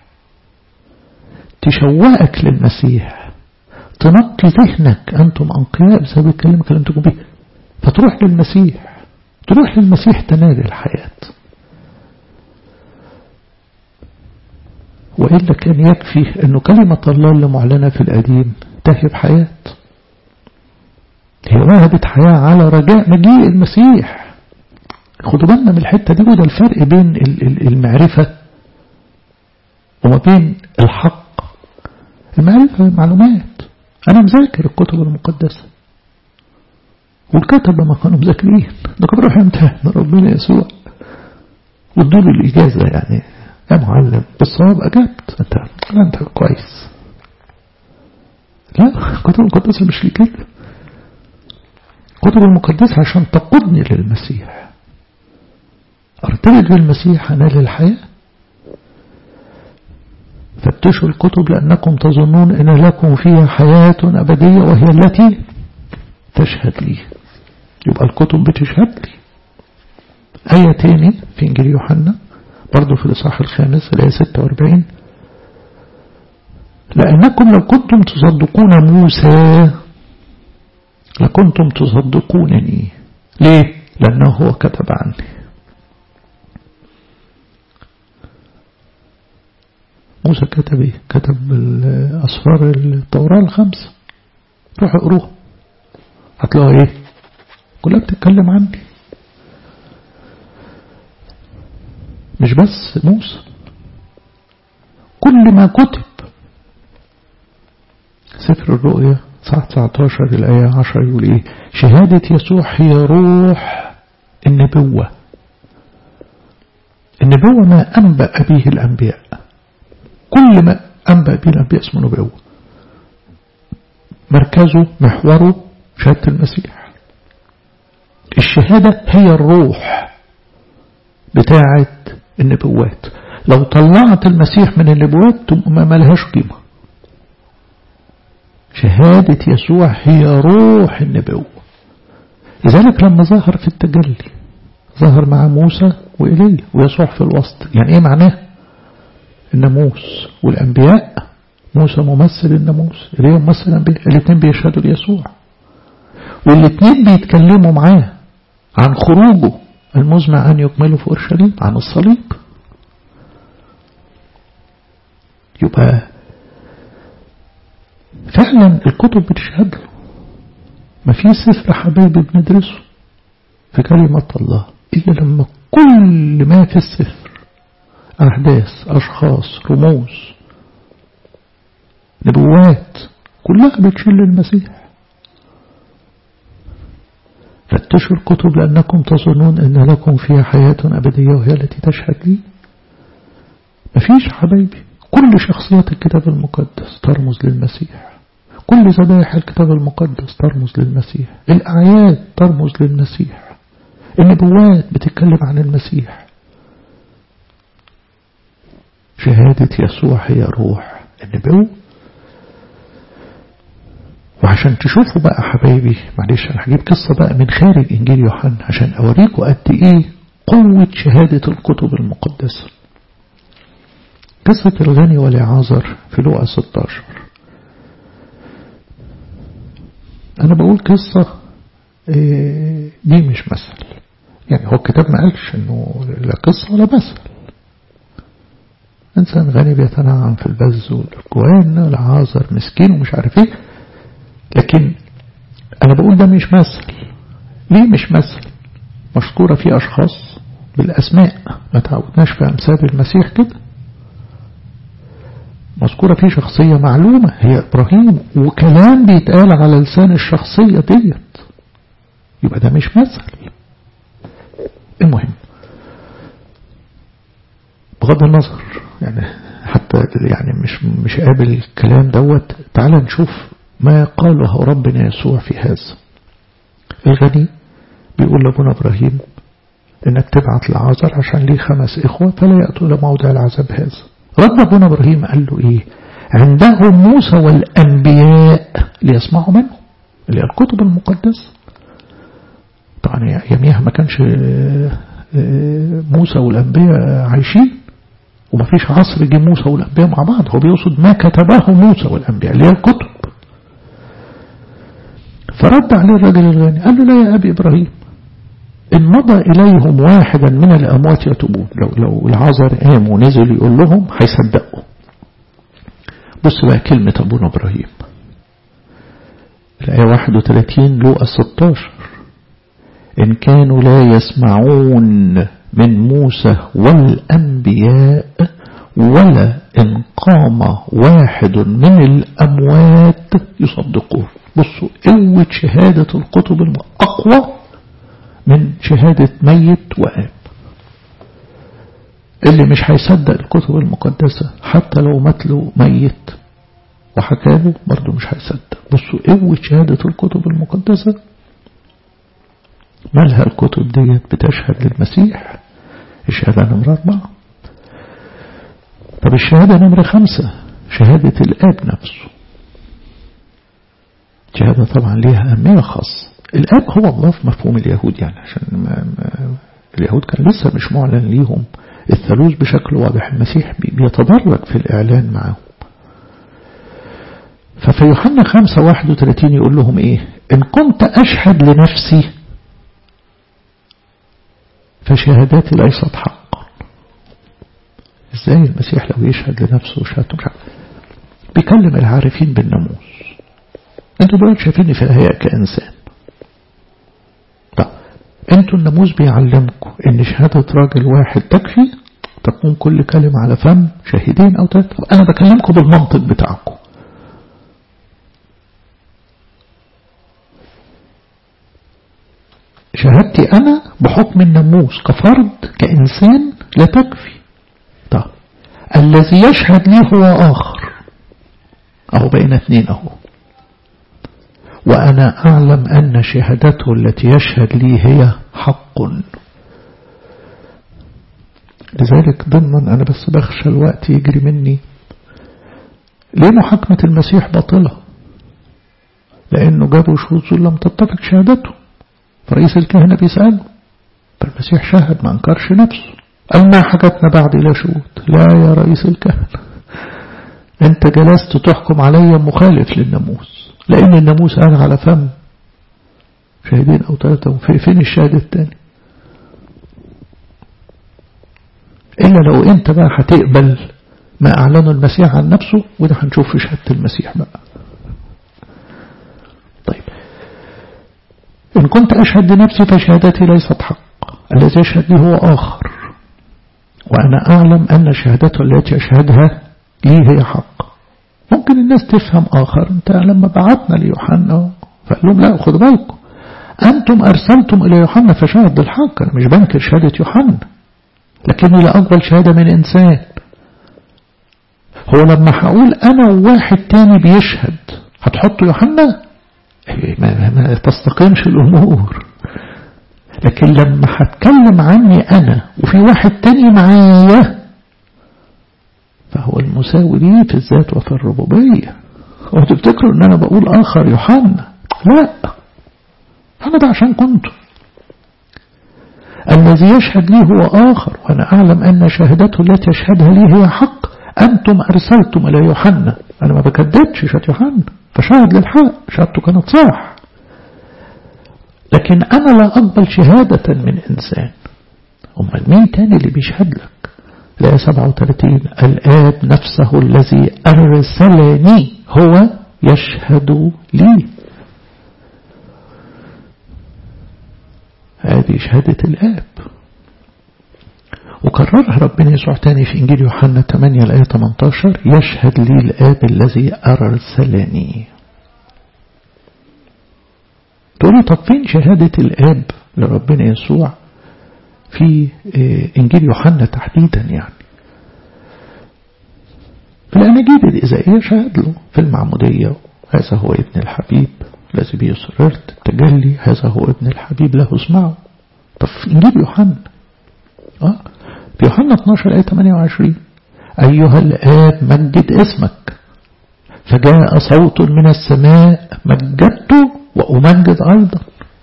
تشوقك للمسيح تنقي ذهنك أنتم أنقياء بسبب الكلمة كلمتكم به فتروح للمسيح تروح للمسيح تنال الحياة وإلا كان يكفي أنه كلمة الله اللي معلنة في القديم تهب حياة هي وهبت حياة على رجاء مجيء المسيح خدوا بالنا من الحتة دي وده الفرق بين المعرفة وما بين الحق المعرفة معلومات أنا مذاكر الكتب المقدسة والكتبة ما كانوا مذاكرين ده كان روح امتحان ربنا يسوع وادوا له الإجازة يعني يا معلم بالصواب أجبت أنت لا أنت كويس لا الكتب المقدسة مش لكده الكتب المقدسة عشان تقودني للمسيح ارتبط بالمسيح أنال الحياة فتشوا الكتب لأنكم تظنون أن لكم فيها حياة أبدية وهي التي تشهد لي يبقى الكتب بتشهد لي آية تاني في إنجيل يوحنا برضو في الإصحاح الخامس الآية 46 لأنكم لو كنتم تصدقون موسى لكنتم تصدقونني ليه؟ لأنه هو كتب عني موسى كتب ايه كتب أسفار التوراة الخمسة روحوا اقروها هتلاقوا ايه كلها بتتكلم عني مش بس موسى كل ما كتب سفر الرؤيا صح 19 الآية 10 يقول إيه شهادة يسوع هي روح النبوة النبوة ما أنبأ به الأنبياء كل ما أنبأ به الأنبياء اسمه نبوة مركزه محوره شهادة المسيح الشهادة هي الروح بتاعة النبوات لو طلعت المسيح من النبوات ما ملهاش قيمة شهادة يسوع هي روح النبوة لذلك لما ظهر في التجلي ظهر مع موسى وإليه ويسوع في الوسط يعني ايه معناه الناموس والأنبياء موسى ممثل الناموس إليه ممثل الأنبياء الاثنين بيشهدوا ليسوع والاثنين بيتكلموا معاه عن خروجه المزمع أن يكمله في أورشليم عن الصليب يبقى فعلا الكتب بتشهد له ما في سفر حبايبي بندرسه في كلمة الله إلا لما كل ما في السفر أحداث أشخاص رموز نبوات كلها بتشيل المسيح فتشوا الكتب لأنكم تظنون أن لكم فيها حياة أبدية وهي التي تشهد لي مفيش حبايبي كل شخصيات الكتاب المقدس ترمز للمسيح كل ذبائح الكتاب المقدس ترمز للمسيح الأعياد ترمز للمسيح النبوات بتتكلم عن المسيح شهادة يسوع هي روح النبوة وعشان تشوفوا بقى حبايبي معلش انا هجيب قصة بقى من خارج انجيل يوحنا عشان اوريكم قد ايه قوة شهادة الكتب المقدسة قصة الغني والعازر في لوقا 16 انا بقول قصة دي مش مثل يعني هو الكتاب ما قالش انه لا قصة ولا مثل إنسان غني بيتنعم في البز والأكوان العازر مسكين ومش عارف ايه لكن أنا بقول ده مش مثل ليه مش مثل مشكورة في أشخاص بالأسماء ما تعودناش في أمثال المسيح كده مذكورة في شخصية معلومة هي إبراهيم وكلام بيتقال على لسان الشخصية ديت يبقى ده مش مثل المهم بغض النظر يعني حتى يعني مش مش قابل الكلام دوت تعال نشوف ما قاله ربنا يسوع في هذا الغني بيقول لابونا إبراهيم إنك تبعت لعازر عشان ليه خمس إخوة فلا يأتوا لموضع العذاب هذا رد أبونا إبراهيم قال له إيه عندهم موسى والأنبياء ليسمعوا منه اللي هي الكتب المقدسة طبعا يوميها ما كانش موسى والأنبياء عايشين وما فيش عصر جه موسى والأنبياء مع بعض هو بيقصد ما كتبه موسى والأنبياء اللي هي الكتب فرد عليه الرجل الغني قال له لا يا أبي إبراهيم إن مضى إليهم واحدا من الأموات يتوبون لو, لو العذر قام ونزل يقول لهم هيصدقوا بص بقى كلمة أبونا إبراهيم الآية 31 لوقا 16 إن كانوا لا يسمعون من موسى والأنبياء ولا إن قام واحد من الأموات يصدقوه بصوا قوة شهادة الكتب أقوى من شهادة ميت وآب اللي مش هيصدق الكتب المقدسة حتى لو متله ميت وحكاله برضه مش هيصدق بصوا قوة شهادة الكتب المقدسة مالها الكتب ديت بتشهد للمسيح الشهادة نمرة أربعة طب الشهادة نمرة خمسة شهادة الآب نفسه شهادة طبعا ليها أهمية خاصة الآب هو الله في مفهوم اليهود يعني عشان ما ما اليهود كان لسه مش معلن ليهم الثالوث بشكل واضح المسيح بيتدرج في الإعلان معهم ففي يوحنا 5 31 يقول لهم إيه إن كنت أشهد لنفسي فشهاداتي ليست حقا ازاي المسيح لو يشهد لنفسه وشهادته مش عارف بيكلم العارفين بالناموس انتوا دلوقتي شايفيني في الهيئة كإنسان طب انتوا الناموس بيعلمكم ان شهادة راجل واحد تكفي تكون كل كلمة على فم شاهدين او ثلاثة انا بكلمكم بالمنطق بتاعكم شهادتي أنا بحكم الناموس كفرد كإنسان لا تكفي طب الذي يشهد لي هو آخر أهو بين اثنين أهو وأنا أعلم أن شهادته التي يشهد لي هي حق لذلك ضمنا أنا بس بخشى الوقت يجري مني ليه محاكمة المسيح باطلة لأنه جابوا شهود لم تتفق شهادته فرئيس الكهنة بيسأله فالمسيح شهد ما انكرش نفسه أما حاجتنا بعد لا شهود لا يا رئيس الكهنة انت جلست تحكم علي مخالف للناموس لأن الناموس قال على فم شاهدين أو ثلاثة فين الشهادة الثاني إلا لو أنت بقى هتقبل ما أعلنه المسيح عن نفسه وده هنشوف في شهادة المسيح بقى طيب إن كنت أشهد لنفسي فشهادتي ليست حق الذي يشهد لي هو آخر وأنا أعلم أن شهادته التي أشهدها لي هي حق ممكن الناس تفهم آخر أنت لما بعتنا ليوحنا فقال لهم لا خدوا بالكم أنتم أرسلتم إلى يوحنا فشهد بالحق أنا مش بنكر شهادة يوحنا لكني لا أقبل شهادة من إنسان هو لما هقول أنا وواحد تاني بيشهد هتحط يوحنا ما, ما تستقيمش الأمور لكن لما هتكلم عني أنا وفي واحد تاني معايا فهو المساوي لي في الذات وفي الربوبية هو تفتكروا ان انا بقول اخر يوحنا لا انا ده عشان كنت الذي يشهد لي هو آخر وأنا أعلم أن شهادته التي يشهدها لي هي حق أنتم أرسلتم إلى يوحنا أنا ما بكذبش شهادة يوحنا فشهد للحق شهادته كانت صح لكن أنا لا أقبل شهادة من إنسان أمال مين تاني اللي بيشهد لك الآية 37 الآب نفسه الذي أرسلني هو يشهد لي هذه شهادة الآب وكررها ربنا يسوع تاني في إنجيل يوحنا 8 الآية 18 يشهد لي الآب الذي أرسلني تقولي طب فين شهادة الآب لربنا يسوع في إنجيل يوحنا تحديدا يعني في الأناجيل الإزائية شهد له في المعمودية هذا هو ابن الحبيب الذي به سررت التجلي هذا هو ابن الحبيب له اسمعه طب في إنجيل يوحنا آه في يوحنا 12 آية 28 أيها الآب مجد اسمك فجاء صوت من السماء مجدته وأمجد أيضا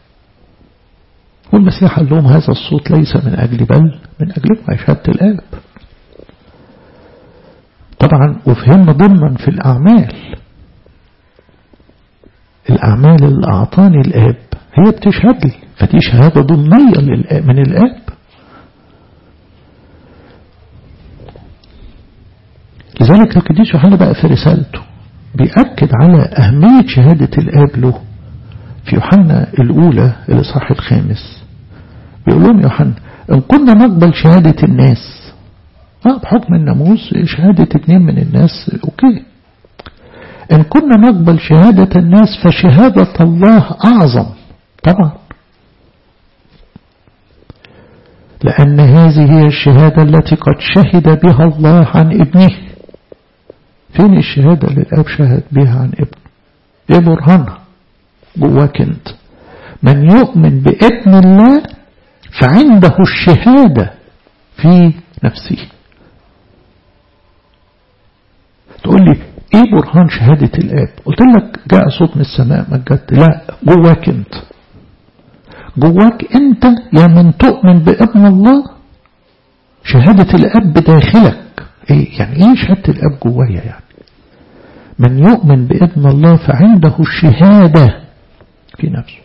والمسيح قال لهم هذا الصوت ليس من أجل بل من أجلكم شهادة الآب طبعا وفهمنا ضمنا في الأعمال الأعمال اللي أعطاني الآب هي بتشهد لي فدي شهادة ضمنية من الآب لذلك القديس يوحنا بقى في رسالته بيأكد على أهمية شهادة الآب له في يوحنا الأولى الإصحاح الخامس بيقول لهم يوحنا إن كنا نقبل شهادة الناس آه بحكم الناموس شهادة اتنين من الناس أوكي إن كنا نقبل شهادة الناس فشهادة الله أعظم طبعا لأن هذه هي الشهادة التي قد شهد بها الله عن ابنه فين الشهادة اللي الأب شهد بها عن ابنه ايه برهانها جواك انت من يؤمن بابن الله فعنده الشهادة في نفسه تقول لي ايه برهان شهادة الاب قلت لك جاء صوت من السماء مجدت لا جواك انت جواك انت يا من تؤمن بابن الله شهادة الاب داخلك ايه يعني ايه شهادة الاب جوايا يعني من يؤمن بابن الله فعنده الشهادة في نفسه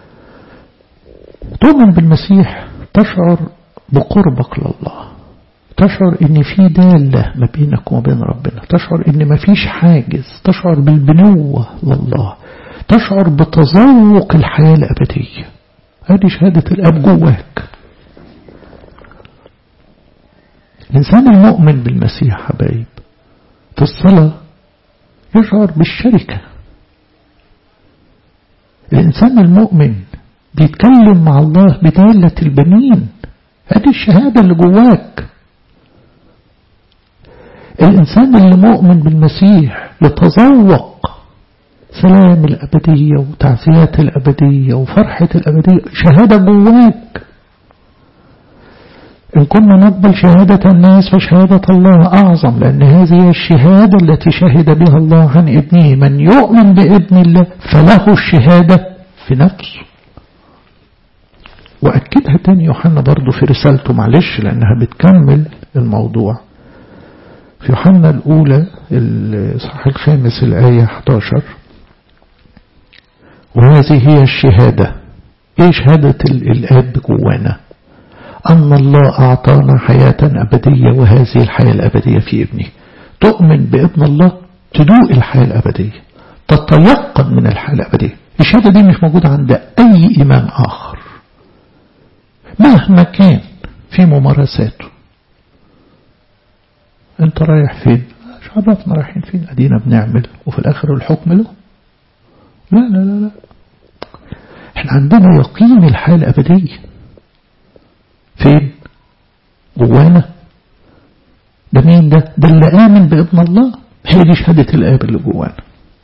تؤمن بالمسيح تشعر بقربك لله تشعر ان في دالة ما بينك وما بين ربنا تشعر ان ما فيش حاجز تشعر بالبنوة لله تشعر بتذوق الحياة الأبدية هذه شهادة الأب جواك الإنسان المؤمن بالمسيح حبايب في الصلاة يشعر بالشركة الإنسان المؤمن بيتكلم مع الله بدالة البنين هذه الشهادة اللي جواك الإنسان اللي مؤمن بالمسيح يتذوق سلام الأبدية وتعزيات الأبدية وفرحة الأبدية شهادة جواك إن كنا نقبل شهادة الناس فشهادة الله أعظم لأن هذه الشهادة التي شهد بها الله عن ابنه من يؤمن بابن الله فله الشهادة في نفسه وأكدها تاني يوحنا برضو في رسالته معلش لأنها بتكمل الموضوع في يوحنا الأولى الصح الخامس الآية 11 وهذه هي الشهادة إيه شهادة الآب جوانا أن الله أعطانا حياة أبدية وهذه الحياة الأبدية في ابنه تؤمن بابن الله تدوق الحياة الأبدية تتيقن من الحياة الأبدية الشهادة دي مش موجودة عند أي إيمان آخر مهما كان في ممارساته انت رايح فين مش عرفنا رايحين فين ادينا بنعمل وفي الاخر الحكم له لا لا لا لا احنا عندنا يقين الحياة الأبدية فين جوانا ده مين ده ده اللي آمن بابن الله هي دي شهادة الآب اللي جوانا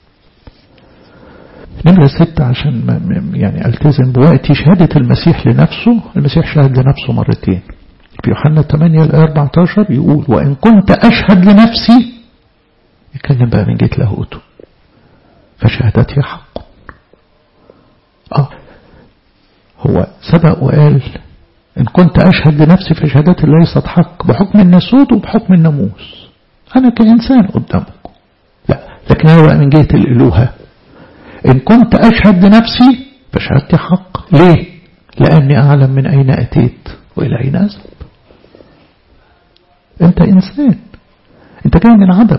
نمرة ستة عشان ما يعني التزم بوقتي شهادة المسيح لنفسه المسيح شهد لنفسه مرتين في يوحنا 8 الآية 14 يقول وإن كنت أشهد لنفسي يتكلم بقى من جهة لاهوته فشهادتي حق آه هو سبق وقال إن كنت أشهد لنفسي فشهادتي ليست حق بحكم الناسوت وبحكم الناموس أنا كإنسان قدامكم لا لكن أنا بقى من جهة الإلوهة إن كنت أشهد لنفسي فشهادتي حق ليه؟ لأني أعلم من أين أتيت وإلى أين أذهب انت انسان انت جاي من عدم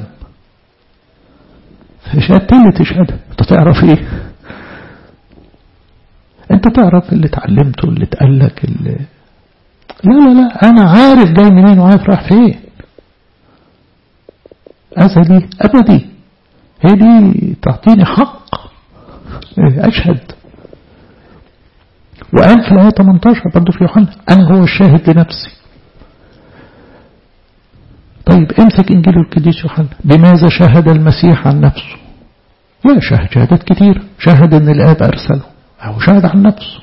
شهادتين اللي تشهدها انت تعرف ايه انت تعرف اللي اتعلمته اللي اتقالك اللي لا لا لا انا عارف جاي منين وعارف راح فين ازلي ابدي هي دي تعطيني حق اشهد وقال في الآية 18 برضه في يوحنا أنا هو الشاهد لنفسي طيب امسك إنجيل القديس يوحنا بماذا شهد المسيح عن نفسه لا شهد شهادات كتير شهد ان الآب أرسله أو شهد عن نفسه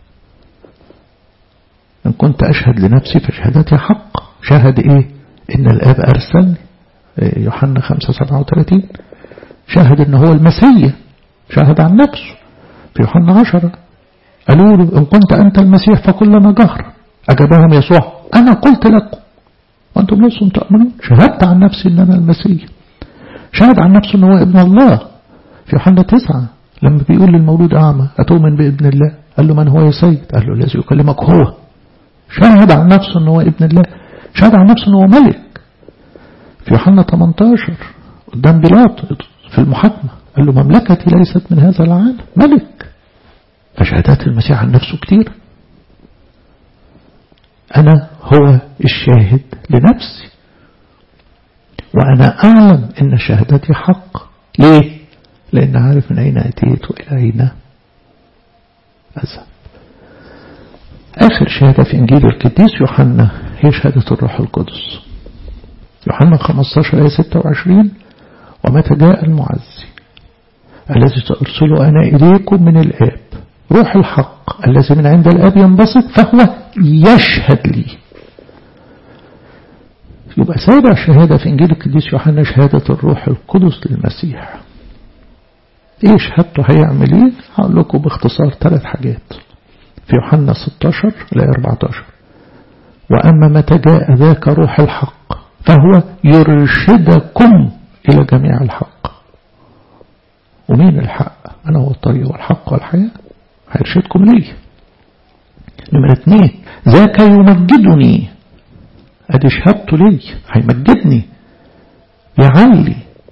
إن كنت أشهد لنفسي فشهادتي حق شهد إيه إن الآب أرسل يوحنا 5 37 شهد إن هو المسيح شهد عن نفسه في يوحنا 10 قالوا له إن كنت أنت المسيح فقل لنا جهر أجابهم يسوع أنا قلت لكم وأنتم لستم تؤمنون شهدت عن نفسي أن أنا المسيح شهد عن نفسه أنه هو ابن الله في يوحنا تسعة لما بيقول للمولود أعمى أتؤمن بابن الله قال له من هو يا سيد قال له الذي يكلمك هو شهد عن نفسه أنه هو ابن الله شهد عن نفسه أنه هو ملك في يوحنا 18 قدام بيلاطس في المحاكمة قال له مملكتي ليست من هذا العالم ملك فشهادات المسيح عن نفسه كتير أنا هو الشاهد لنفسي وأنا أعلم أن شهادتي حق ليه؟ لأن عارف من أين أتيت وإلى أين أذهب آخر شهادة في إنجيل القديس يوحنا هي شهادة الروح القدس يوحنا 15 آية 26 ومتى جاء المعزي الذي سأرسله أنا إليكم من الآب روح الحق الذي من عند الآب ينبسط فهو يشهد لي يبقى سابع شهادة في إنجيل القديس يوحنا شهادة الروح القدس للمسيح إيه شهادته هيعمل إيه هقول لكم باختصار ثلاث حاجات في يوحنا 16 ل 14 وأما متى جاء ذاك روح الحق فهو يرشدكم إلى جميع الحق ومين الحق أنا هو الطريق والحق والحياة هيرشدكم ليه نمرة اثنين ذاك يمجدني ادي شهادته لي هيمجدني يعلي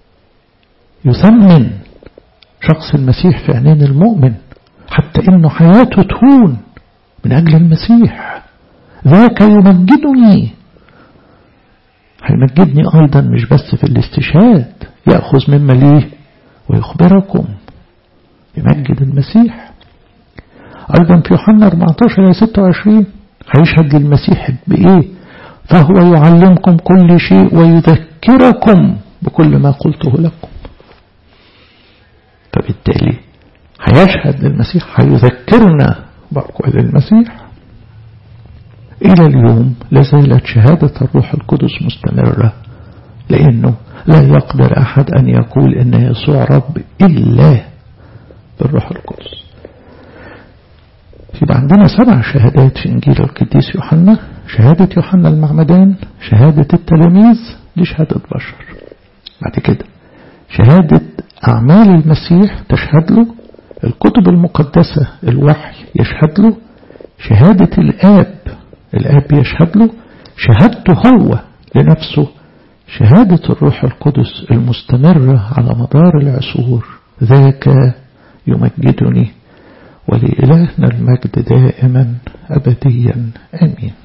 يثمن شخص المسيح في عينين المؤمن حتى انه حياته تهون من اجل المسيح ذاك يمجدني هيمجدني ايضا مش بس في الاستشهاد يأخذ مما ليه ويخبركم يمجد المسيح أيضا في يوحنا 14 إلى 26 هيشهد للمسيح بإيه فهو يعلمكم كل شيء ويذكركم بكل ما قلته لكم فبالتالي هيشهد للمسيح هيذكرنا بأقوال المسيح إلى اليوم لازالت شهادة الروح القدس مستمرة لأنه لا يقدر أحد أن يقول إن يسوع رب إلا بالروح القدس يبقى عندنا سبع شهادات في إنجيل القديس يوحنا شهادة يوحنا المعمدان شهادة التلاميذ دي شهادة بشر بعد كده شهادة أعمال المسيح تشهد له الكتب المقدسة الوحي يشهد له شهادة الآب الآب يشهد له شهادته هو لنفسه شهادة الروح القدس المستمرة على مدار العصور ذاك يمجدني ولإلهنا المجد دائما أبديا آمين